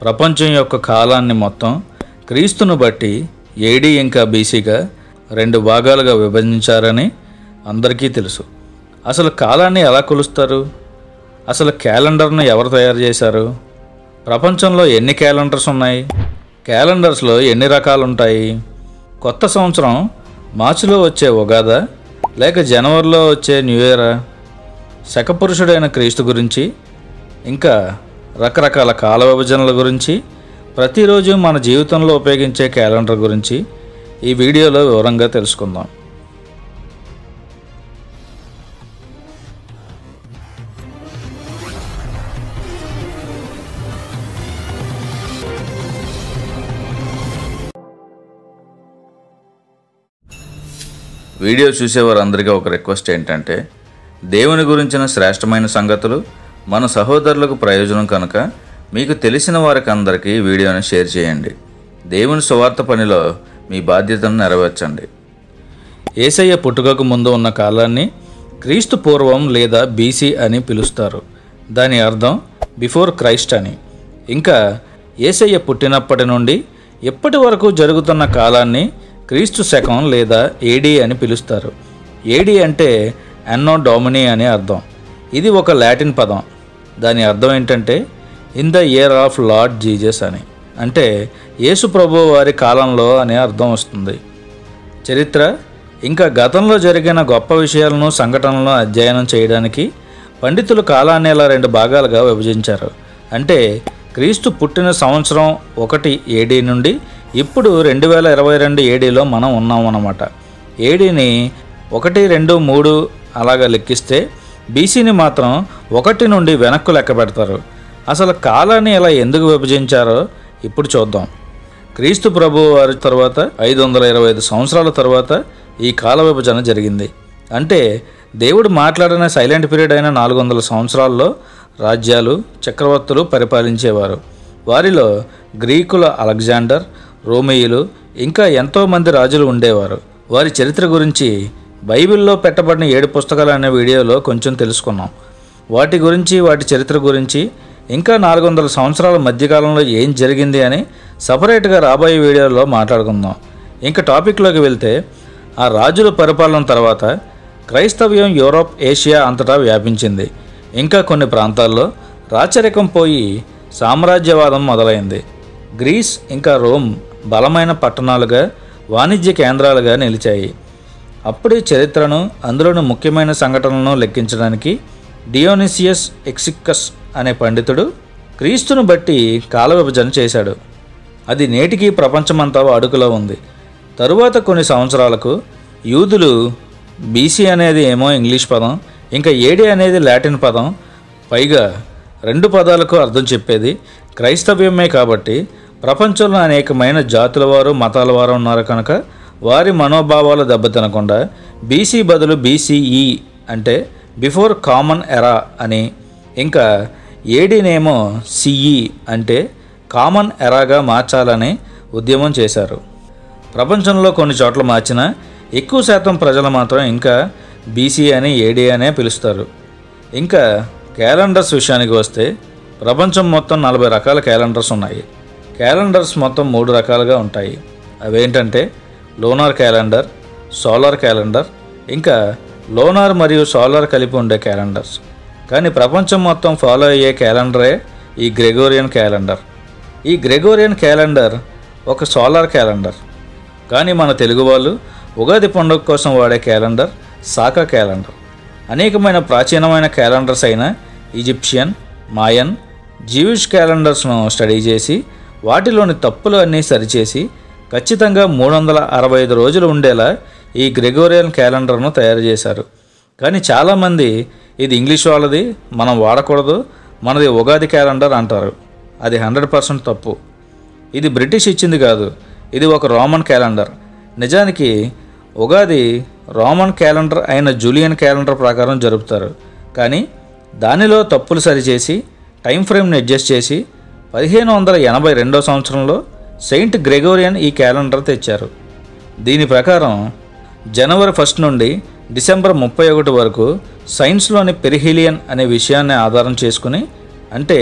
ప్రపంచం యొక్క కాలాన్ని మొత్తం క్రీస్తును బట్టి ఏడీ ఇంకా బీసీగా రెండు భాగాలుగా విభజించారని అందరికీ తెలుసు అసలు కాలాన్ని ఎలా కొలుస్తారు అసలు క్యాలెండర్ను ఎవరు తయారు చేశారు ప్రపంచంలో ఎన్ని క్యాలెండర్స్ ఉన్నాయి క్యాలెండర్స్లో ఎన్ని రకాలు ఉంటాయి కొత్త సంవత్సరం మార్చిలో వచ్చే ఉగాదా లేక జనవరిలో వచ్చే న్యూ ఇయరా శకపురుషుడైన క్రీస్తు గురించి ఇంకా రకరకాల కాల విభజనల గురించి ప్రతిరోజు మన జీవితంలో ఉపయోగించే క్యాలెండర్ గురించి ఈ వీడియోలో వివరంగా తెలుసుకుందాం వీడియో చూసేవారందరికీ ఒక రిక్వెస్ట్ ఏంటంటే దేవుని గురించిన శ్రేష్టమైన సంగతులు మన సహోదరులకు ప్రయోజనం కనుక మీకు తెలిసిన వారికి అందరికీ ఈ వీడియోని షేర్ చేయండి దేవుని సువార్త పనిలో మీ బాధ్యతను నెరవేర్చండి ఏసయ్య పుట్టుకకు ముందు ఉన్న కాలాన్ని క్రీస్తు పూర్వం లేదా బీసీ అని పిలుస్తారు దాని అర్థం బిఫోర్ క్రైస్ట్ అని ఇంకా ఏసయ్య పుట్టినప్పటి నుండి ఇప్పటి వరకు జరుగుతున్న కాలాన్ని క్రీస్తు శకం లేదా ఏడీ అని పిలుస్తారు ఏడీ అంటే ఎన్నో డోమినీ అని అర్థం ఇది ఒక లాటిన్ పదం దాని అర్థం ఏంటంటే in the year of Lord Jesus అని అంటే యేసు ప్రభు వారి కాలంలో అనే అర్థం వస్తుంది చరిత్ర ఇంకా గతంలో జరిగిన గొప్ప విషయాలను సంఘటనలను అధ్యయనం చేయడానికి పండితులు కాలాన్ని ఇలా రెండు భాగాలుగా విభజించారు అంటే క్రీస్తు పుట్టిన సంవత్సరం ఒకటి ఏడీ నుండి ఇప్పుడు రెండు వేల ఇరవై రెండు ఏడీలో మనం ఉన్నాం అన్నమాట ఏడీని ఒకటి రెండు మూడు అలాగా లెక్కిస్తే బీసీని మాత్రం ఒకటి నుండి వెనక్కు లెక్క పెడతారు అసలు కాలాన్ని ఇలా ఎందుకు విభజించారో ఇప్పుడు చూద్దాం క్రీస్తు ప్రభు వారి తర్వాత ఐదు వందల ఇరవై ఐదు సంవత్సరాల తర్వాత ఈ కాల విభజన జరిగింది అంటే దేవుడు మాట్లాడిన సైలెంట్ పీరియడ్ అయిన నాలుగు వందల సంవత్సరాల్లో రాజ్యాలు చక్రవర్తులు పరిపాలించేవారు వారిలో గ్రీకుల అలెగ్జాండర్ రోమియులు ఇంకా ఎంతోమంది రాజులు ఉండేవారు వారి చరిత్ర గురించి బైబిల్లో పెట్టబడిన ఏడు పుస్తకాలు అనే వీడియోలో కొంచెం తెలుసుకున్నాం వాటి గురించి వాటి చరిత్ర గురించి ఇంకా నాలుగు వందల సంవత్సరాల మధ్యకాలంలో ఏం జరిగింది అని సపరేట్గా రాబోయే వీడియోలో మాట్లాడుకుందాం ఇంకా టాపిక్లోకి వెళ్తే ఆ రాజుల పరిపాలన తర్వాత క్రైస్తవ్యం యూరోప్ ఏషియా అంతటా వ్యాపించింది ఇంకా కొన్ని ప్రాంతాల్లో రాచరికం పోయి సామ్రాజ్యవాదం మొదలైంది గ్రీస్ ఇంకా రోమ్ బలమైన పట్టణాలుగా వాణిజ్య కేంద్రాలుగా నిలిచాయి అప్పుడే చరిత్రను అందులోని ముఖ్యమైన సంఘటనలను లెక్కించడానికి డియోనిసియస్ ఎక్సిక్కస్ అనే పండితుడు క్రీస్తును బట్టి కాల విభజన చేశాడు అది నేటికి ప్రపంచమంతా వాడుకలో ఉంది తరువాత కొన్ని సంవత్సరాలకు యూదులు బీసీ అనేది ఏమో ఇంగ్లీష్ పదం ఇంకా ఏడి అనేది లాటిన్ పదం పైగా రెండు పదాలకు అర్థం చెప్పేది క్రైస్తవ్యమే కాబట్టి ప్రపంచంలో అనేకమైన జాతుల వారు మతాల వారు ఉన్నారు కనుక వారి మనోభావాలు దెబ్బతినకుండా బీసీ బదులు బీసీఈ అంటే బిఫోర్ కామన్ ఎరా అని ఇంకా ఏడీనేమో సిఈ అంటే కామన్ ఎరాగా మార్చాలని ఉద్యమం చేశారు ప్రపంచంలో కొన్ని చోట్ల మార్చినా ఎక్కువ శాతం ప్రజలు మాత్రం ఇంకా బీసీ అని ఏడీ అనే పిలుస్తారు ఇంకా క్యాలెండర్స్ విషయానికి వస్తే ప్రపంచం మొత్తం నలభై రకాల క్యాలెండర్స్ ఉన్నాయి క్యాలెండర్స్ మొత్తం మూడు రకాలుగా ఉంటాయి అవేంటంటే లోనార్ క్యాలెండర్ సోలార్ క్యాలెండర్ ఇంకా లోనార్ మరియు సోలార్ కలిపి ఉండే క్యాలెండర్స్ కానీ ప్రపంచం మొత్తం ఫాలో అయ్యే క్యాలెండరే ఈ గ్రెగోరియన్ క్యాలెండర్ ఈ గ్రెగోరియన్ క్యాలెండర్ ఒక సోలార్ క్యాలెండర్ కానీ మన తెలుగు వాళ్ళు ఉగాది పండుగ కోసం వాడే క్యాలెండర్ సాకా క్యాలెండర్ అనేకమైన ప్రాచీనమైన క్యాలెండర్స్ అయిన ఈజిప్షియన్ మాయన్ జీవిష్ క్యాలెండర్స్ను స్టడీ చేసి వాటిలోని తప్పులు అన్నీ సరిచేసి ఖచ్చితంగా మూడు వందల అరవై ఐదు రోజులు ఉండేలా ఈ గ్రెగోరియన్ క్యాలెండర్ను తయారు చేశారు కానీ చాలామంది ఇది ఇంగ్లీష్ వాళ్ళది మనం వాడకూడదు మనది ఉగాది క్యాలెండర్ అంటారు అది హండ్రెడ్ పర్సెంట్ తప్పు ఇది బ్రిటిష్ ఇచ్చింది కాదు ఇది ఒక రోమన్ క్యాలెండర్ నిజానికి ఉగాది రోమన్ క్యాలెండర్ అయిన జూలియన్ క్యాలెండర్ ప్రకారం జరుపుతారు కానీ దానిలో తప్పులు సరిచేసి టైం ఫ్రేమ్ని అడ్జస్ట్ చేసి పదిహేను వందల ఎనభై రెండో సంవత్సరంలో సెయింట్ గ్రెగోరియన్ ఈ క్యాలెండర్ తెచ్చారు దీని ప్రకారం జనవరి ఫస్ట్ నుండి డిసెంబర్ ముప్పై ఒకటి వరకు సైన్స్లోని పెరిహిలియన్ అనే విషయాన్ని ఆధారం చేసుకుని అంటే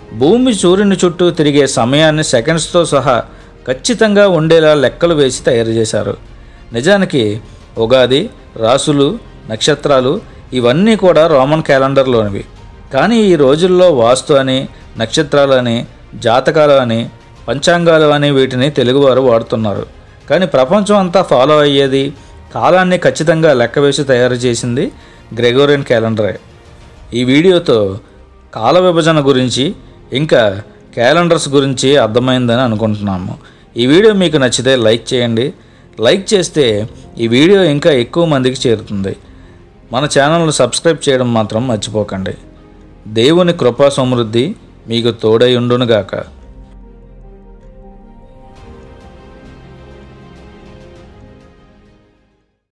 భూమి సూర్యుని చుట్టూ తిరిగే సమయాన్ని సెకండ్స్తో సహా ఖచ్చితంగా ఉండేలా లెక్కలు వేసి తయారు చేశారు నిజానికి ఉగాది రాసులు నక్షత్రాలు ఇవన్నీ కూడా రోమన్ క్యాలెండర్లోనివి కానీ ఈ రోజుల్లో వాస్తు అని నక్షత్రాలు అని జాతకాలు అని పంచాంగాలు అని వీటిని తెలుగువారు వాడుతున్నారు కానీ ప్రపంచం అంతా ఫాలో అయ్యేది కాలాన్ని ఖచ్చితంగా లెక్కవేసి తయారు చేసింది గ్రెగోరియన్ క్యాలెండరే ఈ వీడియోతో కాల విభజన గురించి ఇంకా క్యాలెండర్స్ గురించి అర్థమైందని అనుకుంటున్నాము ఈ వీడియో మీకు నచ్చితే లైక్ చేయండి లైక్ చేస్తే ఈ వీడియో ఇంకా ఎక్కువ మందికి చేరుతుంది మన ఛానల్ను సబ్స్క్రైబ్ చేయడం మాత్రం మర్చిపోకండి దేవుని కృపా సమృద్ధి మీకు తోడై ఉండునుగాక